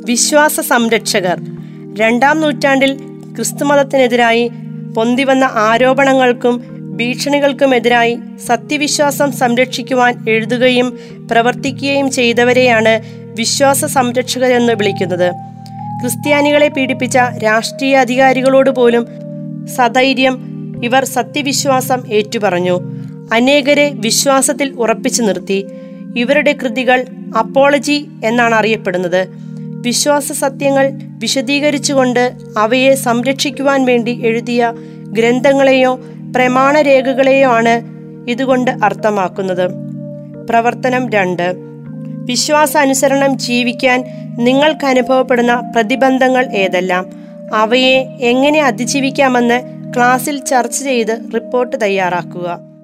വിശ്വാസ സംരക്ഷകർ രണ്ടാം നൂറ്റാണ്ടിൽ ക്രിസ്തുമതത്തിനെതിരായി പൊന്തിവന്ന ആരോപണങ്ങൾക്കും ഭീഷണികൾക്കുമെതിരായി സത്യവിശ്വാസം സംരക്ഷിക്കുവാൻ എഴുതുകയും പ്രവർത്തിക്കുകയും ചെയ്തവരെയാണ് വിശ്വാസ സംരക്ഷകരെന്ന് വിളിക്കുന്നത് ക്രിസ്ത്യാനികളെ പീഡിപ്പിച്ച രാഷ്ട്രീയ അധികാരികളോട് പോലും സധൈര്യം ഇവർ സത്യവിശ്വാസം ഏറ്റുപറഞ്ഞു അനേകരെ വിശ്വാസത്തിൽ ഉറപ്പിച്ചു നിർത്തി ഇവരുടെ കൃതികൾ അപ്പോളജി എന്നാണ് അറിയപ്പെടുന്നത് വിശ്വാസ സത്യങ്ങൾ വിശദീകരിച്ചുകൊണ്ട് അവയെ സംരക്ഷിക്കുവാൻ വേണ്ടി എഴുതിയ ഗ്രന്ഥങ്ങളെയോ പ്രമാണരേഖകളെയോ ആണ് ഇതുകൊണ്ട് അർത്ഥമാക്കുന്നത് പ്രവർത്തനം രണ്ട് വിശ്വാസാനുസരണം ജീവിക്കാൻ നിങ്ങൾക്ക് അനുഭവപ്പെടുന്ന പ്രതിബന്ധങ്ങൾ ഏതെല്ലാം അവയെ എങ്ങനെ അതിജീവിക്കാമെന്ന് ക്ലാസ്സിൽ ചർച്ച ചെയ്ത് റിപ്പോർട്ട് തയ്യാറാക്കുക